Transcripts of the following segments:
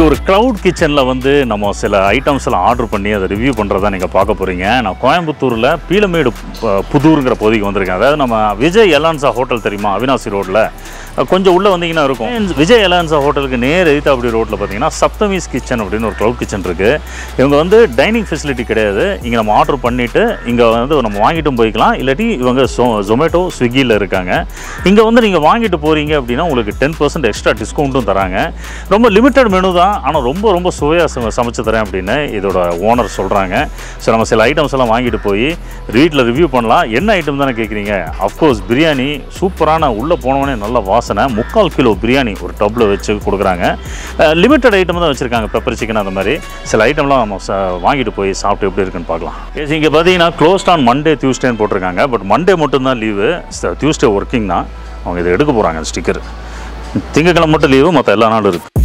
ஒரு க்ளவுட் கிச்சனில் வந்து நம்ம சில ஐட்டம்ஸ் எல்லாம் ஆர்டர் பண்ணி அதை ரிவ்யூ பண்ணுறதா நீங்கள் பார்க்க போகிறீங்க நான் கோயம்புத்தூரில் பீலமேடு ப- புதூருங்கிற பகுதிக்கு வந்திருக்கேன் அதாவது நம்ம விஜய் எலான்சா ஹோட்டல் தெரியுமா அவினாசி ரோட்டில் கொஞ்சம் உள்ளே வந்தீங்கன்னா இருக்கும் விஜய் எலான்சா ஹோட்டலுக்கு நேர் எதிர்த்து அப்படி ரோட்டில் பார்த்தீங்கன்னா சப்தமிஸ் கிச்சன் அப்படின்னு ஒரு க்ளவுட் கிச்சன் இருக்குது இவங்க வந்து டைனிங் ஃபெசிலிட்டி கிடையாது இங்கே நம்ம ஆர்டர் பண்ணிவிட்டு இங்கே வந்து நம்ம வாங்கிட்டும் போய்க்கலாம் இல்லாட்டி இவங்க ஜொ ஜொமேட்டோ ஸ்விக்கியில் இருக்காங்க இங்கே வந்து நீங்கள் வாங்கிட்டு போகிறீங்க அப்படின்னா உங்களுக்கு டென் பர்சன்ட் எக்ஸ்ட்ரா டிஸ்கவுண்ட்டும் தராங்க ரொம்ப லிமிட்டட் மெனு தான் ஆனால் ரொம்ப ரொம்ப சுவையாக சம சமைச்சு தரேன் அப்படின்னு இதோட ஓனர் சொல்கிறாங்க ஸோ நம்ம சில ஐட்டம்ஸ் எல்லாம் வாங்கிட்டு போய் வீட்டில் ரிவ்யூ பண்ணலாம் என்ன ஐட்டம் தானே கேட்குறீங்க அஃப்கோர்ஸ் பிரியாணி சூப்பரான உள்ளே போனவொடனே நல்ல வாசனை முக்கால் கிலோ பிரியாணி ஒரு டப்பில் வச்சு கொடுக்குறாங்க லிமிட்டட் ஐட்டம் தான் வச்சுருக்காங்க பெப்பர் சிக்கன் அந்த மாதிரி சில ஐட்டம்லாம் நம்ம ச- வாங்கிட்டு போய் சாப்பிட்டு எப்படி இருக்குன்னு பார்க்கலாம் எஸ் இங்கே பார்த்தீங்கன்னா க்ளோஸ்ட் ஆன் மண்டே டியூஸ்டேன்னு போட்டிருக்காங்க பட் மண்டே மட்டும்தான் லீவு டியூஸ்டே ஒர்க்கிங் தான் அவங்க இதை எடுக்க போகிறாங்க ஸ்டிக்கர் திங்கக்கிழமை மட்டும் லீவு மற்ற எல்லா நாளும் இருக்குது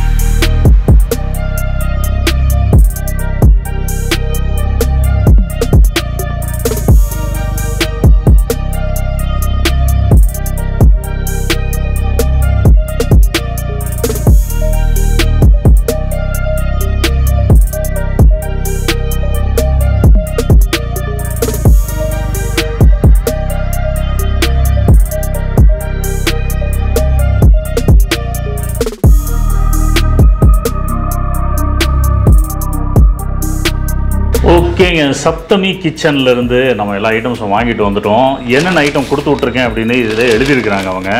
ஓகேங்க சப்தமி கிச்சன்ல இருந்து நம்ம எல்லா ஐட்டம்ஸும் வாங்கிட்டு வந்துட்டோம் என்னென்ன ஐட்டம் கொடுத்து விட்ருக்கேன் அப்படின்னு இதில் எழுதியிருக்கிறாங்க அவங்க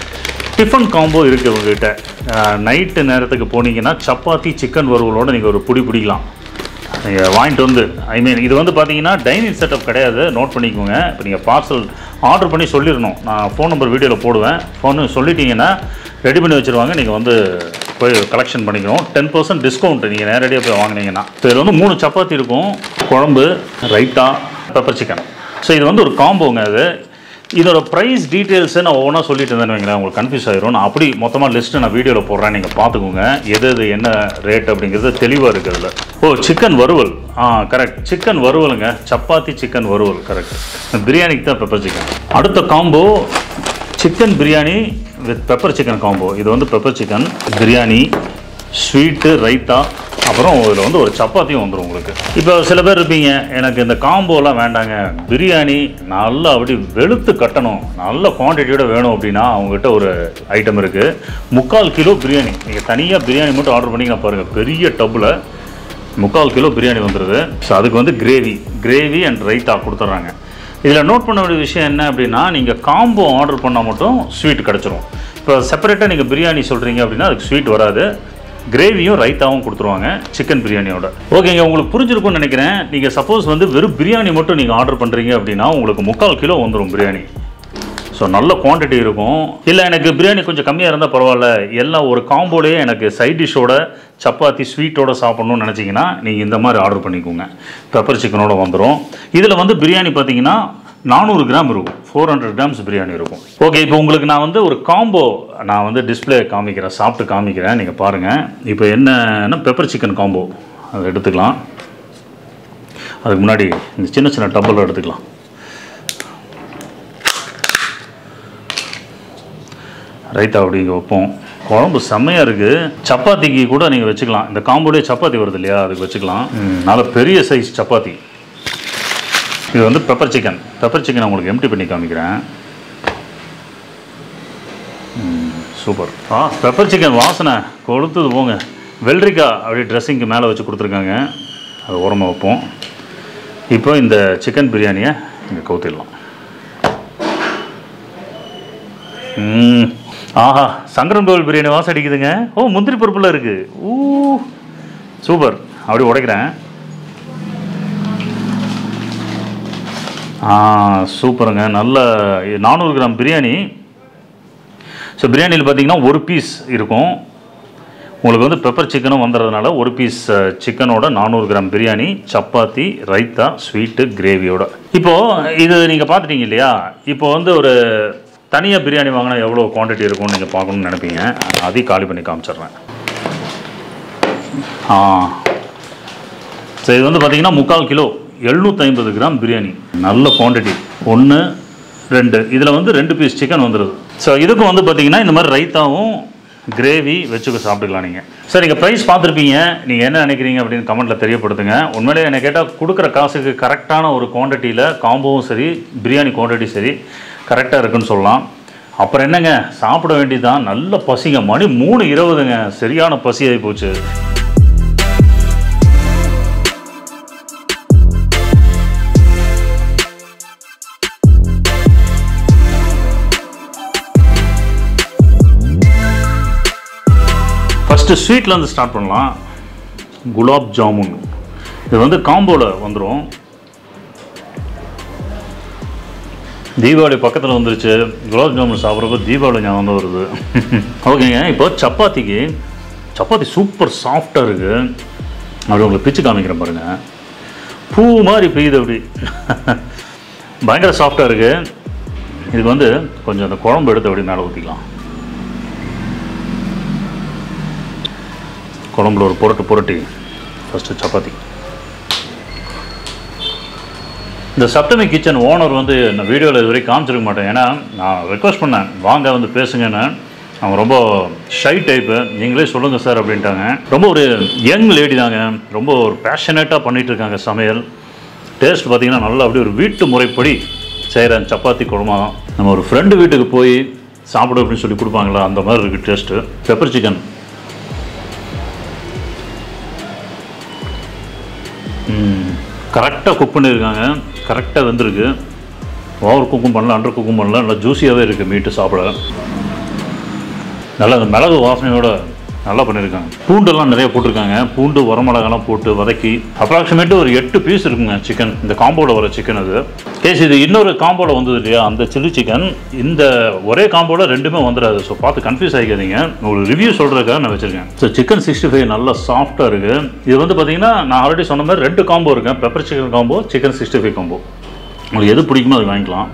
டிஃபன் காம்போ இருக்குது உங்ககிட்ட நைட்டு நேரத்துக்கு போனீங்கன்னா சப்பாத்தி சிக்கன் வறுவலோட நீங்கள் ஒரு புடி பிடிக்கலாம் நீங்கள் வாங்கிட்டு வந்து ஐ மீன் இது வந்து பார்த்தீங்கன்னா டைனிங் செட்டப் கிடையாது நோட் பண்ணிக்கோங்க இப்போ நீங்கள் பார்சல் ஆர்டர் பண்ணி சொல்லிடணும் நான் ஃபோன் நம்பர் வீடியோவில் போடுவேன் ஃபோனு சொல்லிட்டீங்கன்னா ரெடி பண்ணி வச்சுருவாங்க நீங்கள் வந்து போய் கலெக்ஷன் பண்ணிக்கணும் டென் பர்சன்ட் டிஸ்கவுண்ட் நீங்கள் நேரடியாக போய் வாங்குனீங்கன்னா இப்போ இதில் வந்து மூணு சப்பாத்தி இருக்கும் குழம்பு ரைத்தா பெப்பர் சிக்கன் ஸோ இது வந்து ஒரு காம்போங்க அது இதோட ப்ரைஸ் டீட்டெயில்ஸை நான் ஒவ்வொன்றா சொல்லிட்டு இருந்தேன்னு வைங்களேன் உங்களுக்கு கன்ஃபியூஸ் ஆயிரும் நான் அப்படி மொத்தமாக லிஸ்ட்டு நான் வீடியோவில் போடுறேன் நீங்கள் பார்த்துக்கோங்க எது எது என்ன ரேட் அப்படிங்கிறது தெளிவாக இருக்குது அதில் ஓ சிக்கன் வறுவல் ஆ கரெக்ட் சிக்கன் வறுவலுங்க சப்பாத்தி சிக்கன் வறுவல் கரெக்ட் பிரியாணிக்கு தான் பெப்பர் சிக்கன் அடுத்த combo chicken biryani with pepper chicken combo இது வந்து pepper chicken biryani sweet raita அப்புறம் இதில் வந்து ஒரு சப்பாத்தியும் வந்துடும் உங்களுக்கு இப்போ சில பேர் இருப்பீங்க எனக்கு இந்த காம்போலாம் வேண்டாங்க பிரியாணி நல்லா அப்படி வெளுத்து கட்டணும் நல்ல குவான்டிட்டியோட வேணும் அப்படின்னா அவங்ககிட்ட ஒரு ஐட்டம் இருக்குது முக்கால் கிலோ பிரியாணி நீங்கள் தனியாக பிரியாணி மட்டும் ஆர்டர் பண்ணிங்கன்னா பாருங்கள் பெரிய டப்பில் முக்கால் கிலோ பிரியாணி வந்துடுது ஸோ அதுக்கு வந்து கிரேவி கிரேவி அண்ட் ரைத்தா கொடுத்துட்றாங்க இதில் நோட் பண்ண வேண்டிய விஷயம் என்ன அப்படின்னா நீங்கள் காம்போ ஆர்டர் பண்ணால் மட்டும் ஸ்வீட் கிடச்சிரும் இப்போ செப்பரேட்டாக நீங்கள் பிரியாணி சொல்கிறீங்க அப்படின்னா அதுக்கு ஸ்வீட் வராது கிரேவியும் ரைத்தாவும் கொடுத்துருவாங்க சிக்கன் பிரியாணியோட ஓகேங்க உங்களுக்கு புரிஞ்சிருக்கும்னு நினைக்கிறேன் நீங்கள் சப்போஸ் வந்து வெறும் பிரியாணி மட்டும் நீங்கள் ஆர்டர் பண்ணுறீங்க அப்படின்னா உங்களுக்கு முக்கால் கிலோ வந்துடும் பிரியாணி ஸோ நல்ல குவாண்டிட்டி இருக்கும் இல்லை எனக்கு பிரியாணி கொஞ்சம் கம்மியாக இருந்தால் பரவாயில்ல எல்லாம் ஒரு காம்போலேயே எனக்கு சைட் டிஷ்ஷோட சப்பாத்தி ஸ்வீட்டோட சாப்பிட்ணும்னு நினச்சிங்கன்னா நீங்கள் இந்த மாதிரி ஆர்டர் பண்ணிக்கோங்க பெப்பர் சிக்கனோட வந்துடும் இதில் வந்து பிரியாணி பார்த்தீங்கன்னா நானூறு கிராம் இருக்கும் ஃபோர் ஹண்ட்ரட் கிராம்ஸ் பிரியாணி இருக்கும் ஓகே இப்போ உங்களுக்கு நான் வந்து ஒரு காம்போ நான் வந்து டிஸ்ப்ளே காமிக்கிறேன் சாப்பிட்டு காமிக்கிறேன் நீங்கள் பாருங்கள் இப்போ என்னன்னா பெப்பர் சிக்கன் காம்போ அதை எடுத்துக்கலாம் அதுக்கு முன்னாடி இந்த சின்ன சின்ன டப்பில் எடுத்துக்கலாம் ரைத்தா அப்படி இங்கே வைப்போம் குழம்பு செம்மையாக இருக்குது சப்பாத்திக்கு கூட நீங்கள் வச்சுக்கலாம் இந்த காம்போலேயே சப்பாத்தி வருது இல்லையா அதுக்கு வச்சுக்கலாம் ம், நல்ல பெரிய சைஸ் சப்பாத்தி இது வந்து பெப்பர் சிக்கன் பெப்பர் சிக்கன் உங்களுக்கு எம்டி பண்ணி காமிக்கிறேன் ம், சூப்பர் ஆ பெப்பர் சிக்கன் வாசனை கொளுத்துது போங்க வெள்ளரிக்காய் அப்படி ட்ரெஸ்ஸிங்க்கு மேலே வச்சு கொடுத்துருக்காங்க அது ஓரமாக வைப்போம் இப்போ இந்த சிக்கன் பிரியாணியை இங்கே கவுத்திடலாம் ம் ஆஹா சங்கரன் கோவில் பிரியாணி வாசம் அடிக்குதுங்க ஓ முந்திரி பருப்புல இருக்கு ஊ சூப்பர் அப்படி உடைக்கிறேன் ஆ சூப்பருங்க நல்ல நானூறு கிராம் பிரியாணி ஸோ பிரியாணியில் பார்த்தீங்கன்னா ஒரு பீஸ் இருக்கும் உங்களுக்கு வந்து பெப்பர் சிக்கனும் வந்துடுறதுனால ஒரு பீஸ் சிக்கனோட நானூறு கிராம் பிரியாணி சப்பாத்தி ரைத்தா ஸ்வீட்டு கிரேவியோட இப்போது இது நீங்கள் பார்த்துட்டீங்க இல்லையா இப்போ வந்து ஒரு தனியாக பிரியாணி வாங்கினா எவ்வளோ குவாண்டிட்டி இருக்கும்னு நீங்கள் பார்க்கணும்னு நினைப்பீங்க அதையும் காலி பண்ணி காமிச்சிடுறேன் ஆ ஸோ இது வந்து பார்த்தீங்கன்னா முக்கால் கிலோ எழுநூற்றி ஐம்பது கிராம் பிரியாணி நல்ல குவாண்டிட்டி ஒன்று ரெண்டு இதில் வந்து ரெண்டு பீஸ் சிக்கன் வந்துடுது ஸோ இதுக்கும் வந்து பார்த்தீங்கன்னா இந்த மாதிரி ரைத்தாவும் கிரேவி வச்சுக்க சாப்பிட்டுக்கலாம் நீங்கள் சார் நீங்கள் ப்ரைஸ் பார்த்துருப்பீங்க நீங்கள் என்ன நினைக்கிறீங்க அப்படின்னு கமெண்ட்டில் தெரியப்படுத்துங்க உண்மையிலே என்னை கேட்டால் கொடுக்குற காசுக்கு கரெக்டான ஒரு குவான்டிட்டியில் காம்போவும் சரி பிரியாணி குவான்டிட்டி சரி கரெக்டாக இருக்குன்னு சொல்லலாம் அப்புறம் என்னங்க சாப்பிட வேண்டியதுதான் நல்ல பசிங்க மணி மூணு இருபதுங்க சரியான பசி ஆகி போச்சு ஃபஸ்ட்டு ஸ்வீட்லேருந்து ஸ்டார்ட் பண்ணலாம் குலாப் ஜாமுன் இது வந்து காம்போவில் வந்துடும் தீபாவளி பக்கத்தில் வந்துருச்சு குலாப் ஜாமுன் சாப்பிட்றப்ப தீபாவளி ஞாபகம் தான் வருது ஓகேங்க இப்போ சப்பாத்திக்கு சப்பாத்தி சூப்பர் சாஃப்டாக இருக்குது அப்படி உங்களுக்கு பிச்சு காமிக்கிறேன் பாருங்கள் பூ மாதிரி பெய்யுது அப்படி பயங்கர சாஃப்டாக இருக்குது இதுக்கு வந்து கொஞ்சம் அந்த குழம்பு எடுத்து அப்படி மேலே ஊற்றிக்கலாம் குழம்புல ஒரு புரட்டு புரட்டி ஃபஸ்ட்டு சப்பாத்தி இந்த சப்தமி கிச்சன் ஓனர் வந்து நான் வீடியோவில் இது வரைக்கும் காமிச்சிருக்க மாட்டேன் ஏன்னா நான் ரெக்வஸ்ட் பண்ணேன் வாங்க வந்து பேசுங்கன்னு அவங்க ரொம்ப ஷை டைப்பு நீங்களே சொல்லுங்கள் சார் அப்படின்ட்டாங்க ரொம்ப ஒரு யங் லேடி தாங்க ரொம்ப ஒரு பேஷனேட்டாக பண்ணிகிட்டு இருக்காங்க சமையல் டேஸ்ட் பார்த்தீங்கன்னா நல்லா அப்படியே ஒரு வீட்டு முறைப்படி செய்கிற சப்பாத்தி குழம்பா தான் நம்ம ஒரு ஃப்ரெண்டு வீட்டுக்கு போய் சாப்பிடு அப்படின்னு சொல்லி கொடுப்பாங்களா அந்த மாதிரி இருக்குது டேஸ்ட்டு பெப்பர் சிக்கன் கரெக்டாக குக் பண்ணியிருக்காங்க கரெக்டாக வெந்திருக்கு ஓவர் குக்கும் பண்ணல அண்டர் குக்கும் பண்ணல நல்லா ஜூஸியாகவே இருக்குது மீட்டு சாப்பிட நல்லா அந்த மிளகு வாசனையோட நல்லா பண்ணியிருக்காங்க பூண்டெல்லாம் நிறைய போட்டிருக்காங்க பூண்டு வரமிளகாலாம் போட்டு வதக்கி அப்ராக்சிமேட்டு ஒரு எட்டு பீஸ் இருக்குங்க சிக்கன் இந்த காம்போவில் வர சிக்கன் அது கேஸ் இது இன்னொரு காம்போவில் வந்தது இல்லையா அந்த சில்லி சிக்கன் இந்த ஒரே காம்போவில் ரெண்டுமே வந்துடாது ஸோ பார்த்து கன்ஃபியூஸ் ஆகிக்காதீங்க ஒரு ரிவ்யூ சொல்கிறதுக்காக நான் வச்சுருக்கேன் ஸோ சிக்கன் சிக்ஸ்டி ஃபைவ் நல்லா சாஃப்டாக இருக்குது இது வந்து பார்த்தீங்கன்னா நான் ஆல்ரெடி சொன்ன மாதிரி ரெண்டு காம்போ இருக்கேன் pepper chicken combo chicken sixty five combo உங்களுக்கு எது பிடிக்குமோ அது வாங்கிக்கலாம்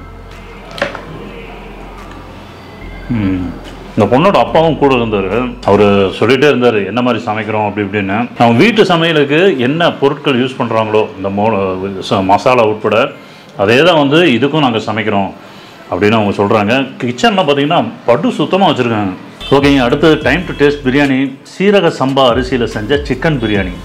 ம். இந்த பொண்ணோட அப்பாவும் கூட இருந்தார் அவர் சொல்லிட்டே இருந்தார் என்ன மாதிரி சமைக்கிறோம் அப்படி இப்படின்னு அவங்க வீட்டு சமையலுக்கு என்ன பொருட்கள் யூஸ் பண்ணுறாங்களோ இந்த மோ ச- மசாலா உட்பட அதே தான் வந்து இதுக்கும் நாங்கள் சமைக்கிறோம் அப்படின்னு அவங்க சொல்கிறாங்க கிச்சன்லாம் பார்த்தீங்கன்னா படு சுத்தமாக வச்சுருக்காங்க ஓகேங்க அடுத்தது டைம் டு டேஸ்ட் பிரியாணி சீரக சம்பா அரிசியில் செஞ்ச சிக்கன் பிரியாணி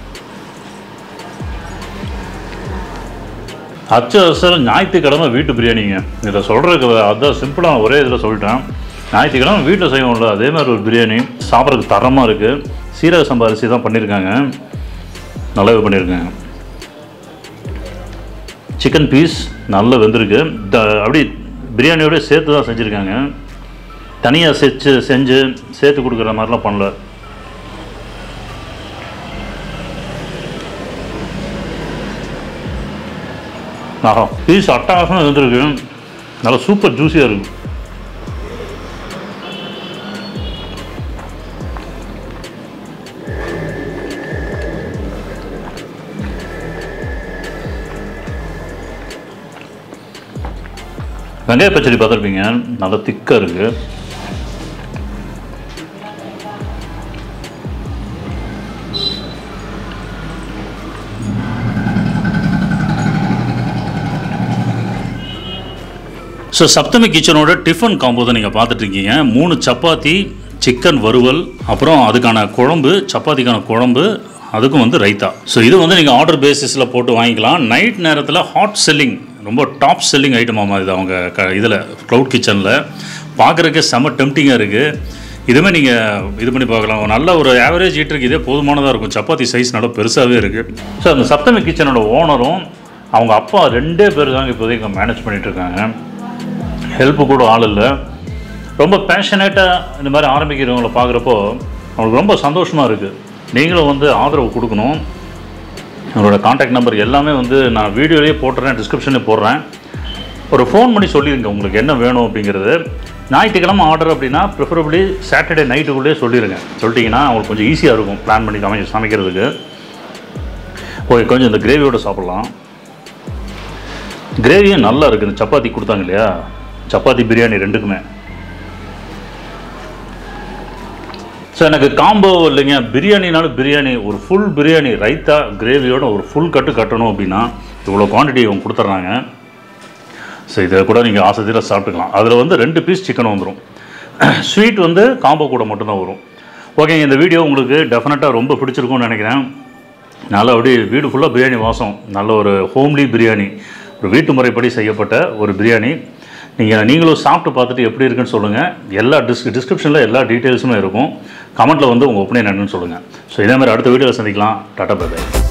அச்சு அசல் ஞாயிற்றுக்கிழமை வீட்டு பிரியாணிங்க இதை சொல்கிறதுக்கு அதான் சிம்பிளாக ஒரே இதில் சொல்லிட்டேன் ஞாயிற்றுக்கிழமை வீட்டில் செய்வோம்ல அதே மாதிரி ஒரு பிரியாணி சாப்பிட்றதுக்கு தரமாக இருக்குது சீரக சம்பா அரிசி தான் பண்ணியிருக்காங்க நல்லாவே பண்ணியிருக்காங்க சிக்கன் பீஸ் நல்லா வெந்திருக்கு த அப்படி பிரியாணியோட சேர்த்து தான் செஞ்சுருக்காங்க தனியாக செஞ்சு செஞ்சு சேர்த்து கொடுக்குற மாதிரிலாம் பண்ணல ஆஹா பீஸ் அட்டகாசமாக இருந்திருக்கு நல்லா சூப்பர் ஜூஸியாக இருக்கு வெங்காய பச்சடி பார்த்துருப்பீங்க நல்லா திக்காக இருக்குது ஸோ சப்தமி கிச்சனோட டிஃபன் காம்போ தான் நீங்கள் பார்த்துட்டு இருக்கீங்க மூணு சப்பாத்தி சிக்கன் வறுவல் அப்புறம் அதுக்கான குழம்பு சப்பாத்திக்கான குழம்பு அதுக்கும் வந்து ரைத்தா ஸோ இது வந்து நீங்கள் ஆர்டர் பேசிஸில் போட்டு வாங்கிக்கலாம் நைட் நேரத்தில் ஹாட் செல்லிங் ரொம்ப டாப் செல்லிங் ஐட்டமாக இது அவங்க க இதில் க்ளவுட் கிச்சனில் பார்க்குறதுக்கு செம்ம டெம்டிங்காக இருக்குது இதுவுமே நீங்கள் இது பண்ணி பார்க்கலாம் நல்ல ஒரு ஆவரேஜ் ஹீட்டருக்கு இதே போதுமானதாக இருக்கும் சப்பாத்தி சைஸ் நல்லா பெருசாகவே இருக்குது ஸோ அந்த சப்தமி கிச்சனோட ஓனரும் அவங்க அப்பா ரெண்டே பேர் தாங்க இப்போதைக்கு மேனேஜ் பண்ணிட்டு இருக்காங்க ஹெல்ப்பு கூட ஆள் இல்லை ரொம்ப பேஷனேட்டாக இந்த மாதிரி ஆரம்பிக்கிறவங்கள பார்க்குறப்போ அவங்களுக்கு ரொம்ப சந்தோஷமாக இருக்குது நீங்களும் வந்து ஆதரவு கொடுக்கணும் அவரோட காண்டாக்ட் நம்பர் எல்லாமே வந்து நான் வீடியோலேயே போட்டுறேன் டிஸ்கிரிப்ஷன்லேயே போடுறேன் ஒரு ஃபோன் பண்ணி சொல்லிடுங்க உங்களுக்கு என்ன வேணும் அப்படிங்கிறது ஞாயிற்றுக்கிழமை ஆர்டர் அப்படின்னா ப்ரிஃபரபிளி சாட்டர்டே நைட்டுக்குள்ளேயே சொல்லிடுங்க சொல்லிட்டீங்கன்னா அவங்களுக்கு கொஞ்சம் ஈஸியாக இருக்கும் பிளான் பண்ணி சமை சமைக்கிறதுக்கு ஓகே கொஞ்சம் இந்த கிரேவியோட சாப்பிட்லாம் கிரேவியும் நல்லா இருக்குது இந்த சப்பாத்தி கொடுத்தாங்க இல்லையா சப்பாத்தி பிரியாணி ரெண்டுக்குமே ஸோ எனக்கு காம்போ இல்லைங்க பிரியாணினாலும் பிரியாணி ஒரு ஃபுல் பிரியாணி ரைத்தா கிரேவியோட ஒரு ஃபுல் கட்டு கட்டணும் அப்படின்னா இவ்வளோ குவான்டிட்டி அவங்க கொடுத்துட்றாங்க ஸோ இதை கூட நீங்கள் ஆசைத்தில் சாப்பிட்டுக்கலாம் அதில் வந்து ரெண்டு பீஸ் சிக்கன் வந்துடும் ஸ்வீட் வந்து காம்போ கூட மட்டும்தான் வரும் ஓகேங்க இந்த வீடியோ உங்களுக்கு டெஃபினட்டாக ரொம்ப பிடிச்சிருக்கும்னு நினைக்கிறேன் நல்ல அப்படியே வீடு ஃபுல்லாக பிரியாணி வாசம் நல்ல ஒரு ஹோம்லி பிரியாணி ஒரு வீட்டு முறைப்படி செய்யப்பட்ட ஒரு பிரியாணி நீங்கள் நீங்களும் சாப்பிட்டு பார்த்துட்டு எப்படி இருக்குன்னு சொல்லுங்கள் எல்லா டிஸ் டிஸ்கிரிப்ஷனில் எல்லா டீட்டெயில்ஸுமே இருக்கும் கமெண்ட்டில் வந்து உங்கள் ஒப்பீனியன் என்னன்னு சொல்லுங்கள் ஸோ இதே மாதிரி அடுத்த வீடியோவில் சந்திக்கலாம் டாட்டா பை